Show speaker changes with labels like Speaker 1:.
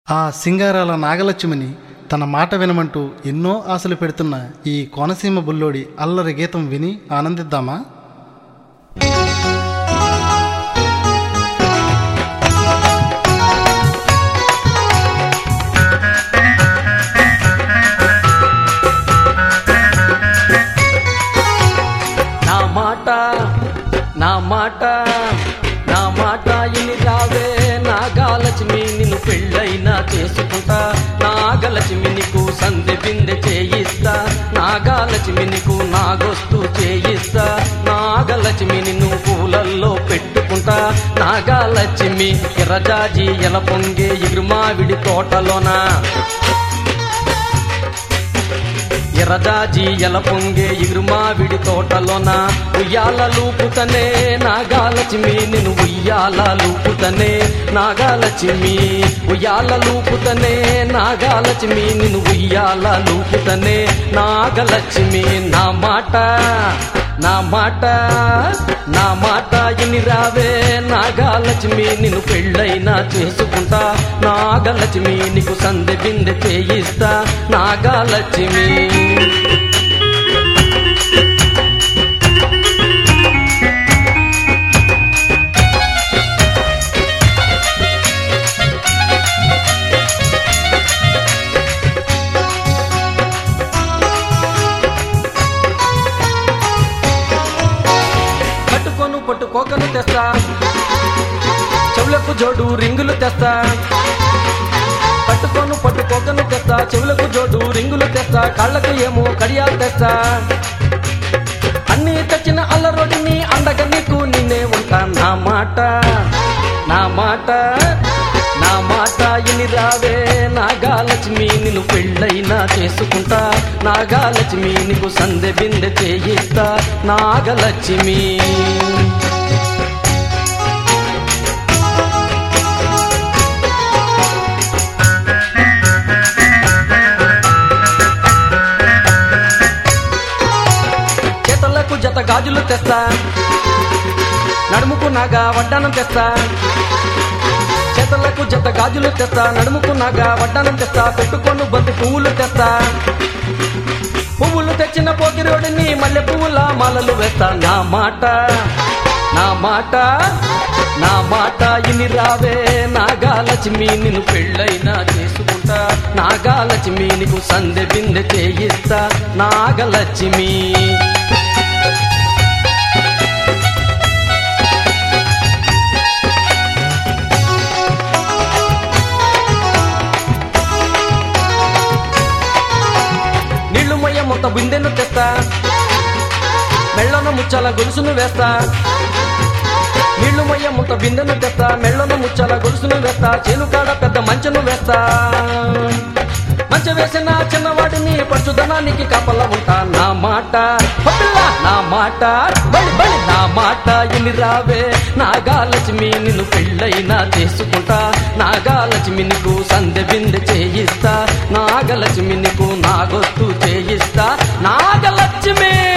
Speaker 1: ఆ సింగారాల నాగలక్ష్మిని తన మాట వినమంటూ ఎన్నో ఆశలు పెడుతున్న ఈ కోనసీమ బుల్లోడి అల్లరి గీతం విని ఆనందిద్దామా
Speaker 2: నా మాట నా మాట నా మాట ఇని రావే నాగాలక్ష్మి నిన్ను పెళ్ళైనా చేసుకుంటా నాగలక్ష్మి నీకు సందె బిందె చేయిస్తా నాగాలక్ష్మి నీకు నాగొస్తూ చేయిస్తా నాగలక్ష్మి నిన్ను పూలల్లో పెట్టుకుంటా నాగాలక్ష్మి ఎర్రజాజి ఎల పొంగే ఎగురుమావిడి తోటలోనా ఎర్రజాజి ఎల పొంగే ఇరుమావిడి తోటలోన ఉయ్యాల లూపుతనే నాగాలక్ష్మి నేను ఉయ్యాల లూపుతనే నాగాలక్ష్మి ఉయ్యాల లూపుతనే నాగాలక్ష్మి నేను ఉయ్యాల లూపుతనే నాగలక్ష్మి నా మాట నా మాట నా మాట ఇని రావే నాగాలక్ష్మి నిన్ను పెళ్ళైనా చేసుకుంటా నాగలక్ష్మి నీకు సందె బిందె చేయిస్తా నాగాలక్ష్మి పట్టుకొను పట్టుకోకను తెస్తా చెవులకు జోడు రింగులు తెస్తా పట్టుకొను పట్టుకోకను తెస్తా చెవులకు జోడు రింగులు తెస్తా కాళ్ళకు ఏమో కడియాలు తెస్తా అన్ని తెచ్చిన అల్లరొడిని అండగా నీకు నిన్నే ఉంటా నా మాట నా మాట నా మాట ఇని రావే నాగాలక్ష్మి నిన్ను పెళ్ళైనా చేసుకుంటా నాగాలక్ష్మి నీకు సందె బిందె చేయిస్తా నాగలక్ష్మి చేతలకు జత గాజులు తెస్తా నడుముకు నాగా వడ్డానం తెస్తా చేతలకు జత గాజులు తెస్తా నడుముకు నాగా వడ్డానం తెస్తా పెట్టుకొను బంతి పువ్వులు తెస్తా పువ్వులు తెచ్చిన పోకిరోడిని మల్లె పువ్వుల మాలలు వేస్తా నా మాట నా మాట నా మాట ఇని రావే నాగాలక్ష్మి నిన్ను పెళ్ళైనా చేసుకుంటా నాగాలక్ష్మి నీకు సందె బిందె చేయిస్తా నాగలక్ష్మి నీళ్లు మొయ్య మొత్త బిందెను తెస్తా మెళ్ళన ముచ్చాల గొలుసును వేస్తా నీళ్లు మొయ్య మొత్త బిందెను తెస్తా మెళ్ళన ముచ్చాల గొలుసును వేస్తా చేను కాడ పెద్ద మంచను వేస్తా మంచ వేసిన చిన్నవాడిని పడుచుదనానికి కాపల ఉంటా నా మాట ఓ పిల్ల, నా మాట బలి బలి నా మాట ఇని రావే నాగాలక్ష్మి నిన్ను పెళ్ళైనా చేసుకుంటా నాగాలక్ష్మి నీకు సందె బిందె చేయిస్తా నాగలక్ష్మి నీకు నాగొస్తూ చేయిస్తా నాగలక్ష్మి